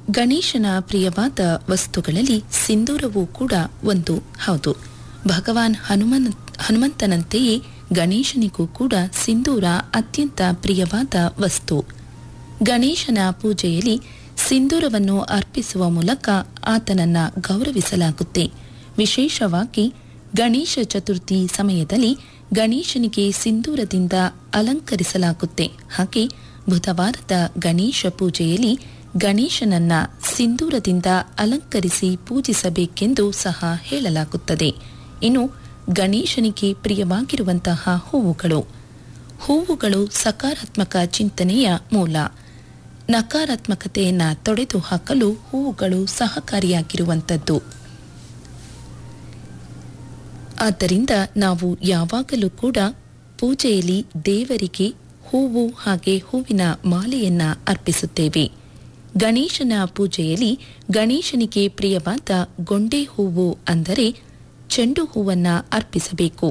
ಗಣೇಶನ ಪ್ರಿಯವಾದ ವಸ್ತುಗಳಲ್ಲಿ ಸಿಂಧೂರವೂ ಕೂಡ ಒಂದು ಹೌದು ಭಗವಾನ್ ಹನುಮನ್ ಹನುಮಂತನಂತೆಯೇ ಗಣೇಶನಿಗೂ ಕೂಡ ಸಿಂಧೂರ ಅತ್ಯಂತ ಪ್ರಿಯವಾದ ವಸ್ತು ಗಣೇಶನ ಪೂಜೆಯಲ್ಲಿ ಸಿಂಧೂರವನ್ನು ಅರ್ಪಿಸುವ ಮೂಲಕ ಆತನನ್ನ ಗೌರವಿಸಲಾಗುತ್ತೆ ವಿಶೇಷವಾಗಿ ಗಣೇಶ ಚತುರ್ಥಿ ಸಮಯದಲ್ಲಿ ಗಣೇಶನಿಗೆ ಸಿಂಧೂರದಿಂದ ಅಲಂಕರಿಸಲಾಗುತ್ತೆ ಹಾಗೆ ಬುಧವಾರದ ಗಣೇಶ ಪೂಜೆಯಲ್ಲಿ ಗಣೇಶನನ್ನ ಸಿಂಧೂರದಿಂದ ಅಲಂಕರಿಸಿ ಪೂಜಿಸಬೇಕೆಂದು ಸಹ ಹೇಳಲಾಗುತ್ತದೆ ಇನ್ನು ಗಣೇಶನಿಗೆ ಪ್ರಿಯವಾಗಿರುವಂತಹ ಹೂವುಗಳು ಹೂವುಗಳು ಸಕಾರಾತ್ಮಕ ಚಿಂತನೆಯ ಮೂಲ ನಕಾರಾತ್ಮಕತೆಯನ್ನ ತೊಡೆದು ಹಾಕಲು ಹೂವುಗಳು ಸಹಕಾರಿಯಾಗಿರುವಂಥದ್ದು ಆದ್ದರಿಂದ ನಾವು ಯಾವಾಗಲೂ ಕೂಡ ಪೂಜೆಯಲ್ಲಿ ದೇವರಿಗೆ ಹೂವು ಹಾಗೆ ಹೂವಿನ ಮಾಲೆಯನ್ನ ಅರ್ಪಿಸುತ್ತೇವೆ ಗಣೇಶನ ಪೂಜೆಯಲ್ಲಿ ಗಣೇಶನಿಗೆ ಪ್ರಿಯವಾದ ಗೊಂಡೆ ಹೂವು ಅಂದರೆ ಚೆಂಡು ಹೂವನ್ನ ಅರ್ಪಿಸಬೇಕು